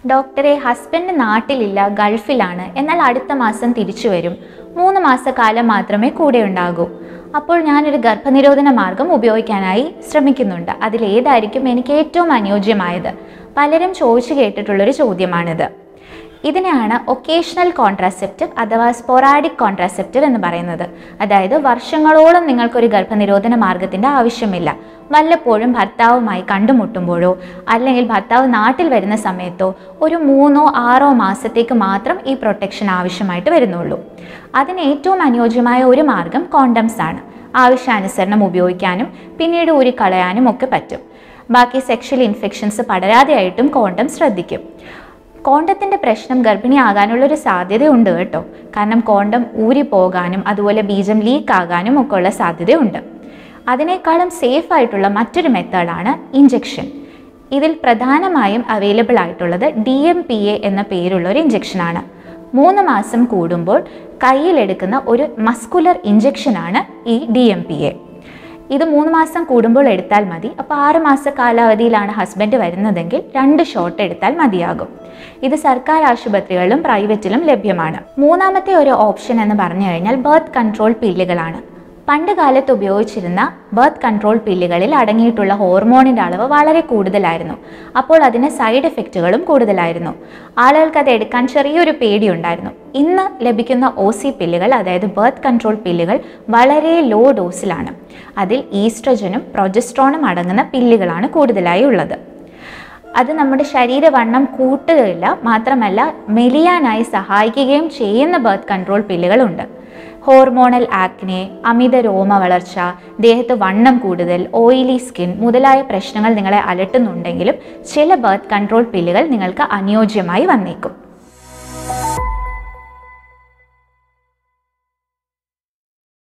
ഡോക്ടറെ ഹസ്ബൻഡ് നാട്ടിലില്ല ഗൾഫിലാണ് എന്നാൽ അടുത്ത മാസം തിരിച്ചു വരും മൂന്ന് മാസക്കാലം മാത്രമേ കൂടെ ഉണ്ടാകൂ അപ്പോൾ ഞാനൊരു ഗർഭനിരോധന മാർഗം ഉപയോഗിക്കാനായി ശ്രമിക്കുന്നുണ്ട് അതിലേതായിരിക്കും എനിക്ക് ഏറ്റവും അനുയോജ്യമായത് പലരും ചോദിച്ചു കേട്ടിട്ടുള്ളൊരു ചോദ്യമാണിത് ഇതിനെയാണ് ഒക്കേഷണൽ കോൺട്രാസെപ്റ്റീവ് അഥവാ സ്പൊറാഡിക് കോൺട്രാസെപ്റ്റീവ് എന്ന് പറയുന്നത് അതായത് വർഷങ്ങളോളം നിങ്ങൾക്കൊരു ഗർഭനിരോധന മാർഗത്തിൻ്റെ ആവശ്യമില്ല വല്ലപ്പോഴും ഭർത്താവുമായി കണ്ടുമുട്ടുമ്പോഴോ അല്ലെങ്കിൽ ഭർത്താവ് നാട്ടിൽ വരുന്ന സമയത്തോ ഒരു മൂന്നോ ആറോ മാസത്തേക്ക് മാത്രം ഈ പ്രൊട്ടക്ഷൻ ആവശ്യമായിട്ട് വരുന്നുള്ളൂ അതിന് ഏറ്റവും അനുയോജ്യമായ ഒരു മാർഗം കോണ്ടംസ് ആണ് ആവശ്യാനുസരണം ഉപയോഗിക്കാനും പിന്നീട് ഊരിക്കളയാനും ഒക്കെ പറ്റും ബാക്കി സെക്ഷൽ ഇൻഫെക്ഷൻസ് പടരാതെയായിട്ടും കോണ്ടം ശ്രദ്ധിക്കും കോണ്ടത്തിൻ്റെ പ്രശ്നം ഗർഭിണിയാകാനുള്ളൊരു സാധ്യതയുണ്ട് കേട്ടോ കാരണം കോണ്ടം ഊരിപ്പോകാനും അതുപോലെ ബീജം ലീക്ക് ആകാനും ഒക്കെ ഉള്ള സാധ്യതയുണ്ട് അതിനേക്കാളും സേഫ് ആയിട്ടുള്ള മറ്റൊരു മെത്തേഡാണ് ഇഞ്ചെക്ഷൻ ഇതിൽ പ്രധാനമായും അവൈലബിൾ ആയിട്ടുള്ളത് ഡി എം പി എ എന്ന പേരുള്ള ഒരു ഇഞ്ചെക്ഷനാണ് മൂന്ന് മാസം കൂടുമ്പോൾ കയ്യിലെടുക്കുന്ന ഒരു മസ്കുലർ ഇഞ്ചെക്ഷനാണ് ഈ ഡി എം പി എ ഇത് മൂന്ന് മാസം കൂടുമ്പോൾ എടുത്താൽ മതി അപ്പോൾ ആറ് മാസ കാലാവധിയിലാണ് ഹസ്ബൻഡ് വരുന്നതെങ്കിൽ രണ്ട് ഷോട്ട് എടുത്താൽ മതിയാകും ഇത് സർക്കാർ ആശുപത്രികളിലും പ്രൈവറ്റിലും ലഭ്യമാണ് മൂന്നാമത്തെ ഒരു ഓപ്ഷൻ എന്ന് പറഞ്ഞു കഴിഞ്ഞാൽ ബർത്ത് കൺട്രോൾ പില്ലുകളാണ് പണ്ട് കാലത്ത് ഉപയോഗിച്ചിരുന്ന ബർത്ത് കൺട്രോൾ പില്ലുകളിൽ അടങ്ങിയിട്ടുള്ള ഹോർമോണിൻ്റെ അളവ് വളരെ കൂടുതലായിരുന്നു അപ്പോൾ അതിന് സൈഡ് എഫക്റ്റുകളും കൂടുതലായിരുന്നു ആളുകൾക്ക് അത് എടുക്കാൻ ചെറിയൊരു പേടിയുണ്ടായിരുന്നു ഇന്ന് ലഭിക്കുന്ന ഒ സി പില്ലുകൾ അതായത് ബർത്ത് കൺട്രോൾ പില്ലുകൾ വളരെ ലോ ഡോസിലാണ് അതിൽ ഈസ്ട്രജനും പ്രൊജസ്ട്രോണും അടങ്ങുന്ന പില്ലുകളാണ് കൂടുതലായി ഉള്ളത് അത് നമ്മുടെ ശരീരവണ്ണം കൂട്ടുകയില്ല മാത്രമല്ല മെലിയാനായി സഹായിക്കുകയും ചെയ്യുന്ന ബർത്ത് കൺട്രോൾ പില്ലുകളുണ്ട് ഹോർമോണൽ ആക്നെ അമിത രോമ വളർച്ച ദേഹത്ത് വണ്ണം കൂടുതൽ ഓയിലി സ്കിൻ മുതലായ പ്രശ്നങ്ങൾ നിങ്ങളെ അലട്ടുന്നുണ്ടെങ്കിലും ചില ബർത്ത് കൺട്രോൾ പില്ലുകൾ നിങ്ങൾക്ക് അനുയോജ്യമായി വന്നേക്കും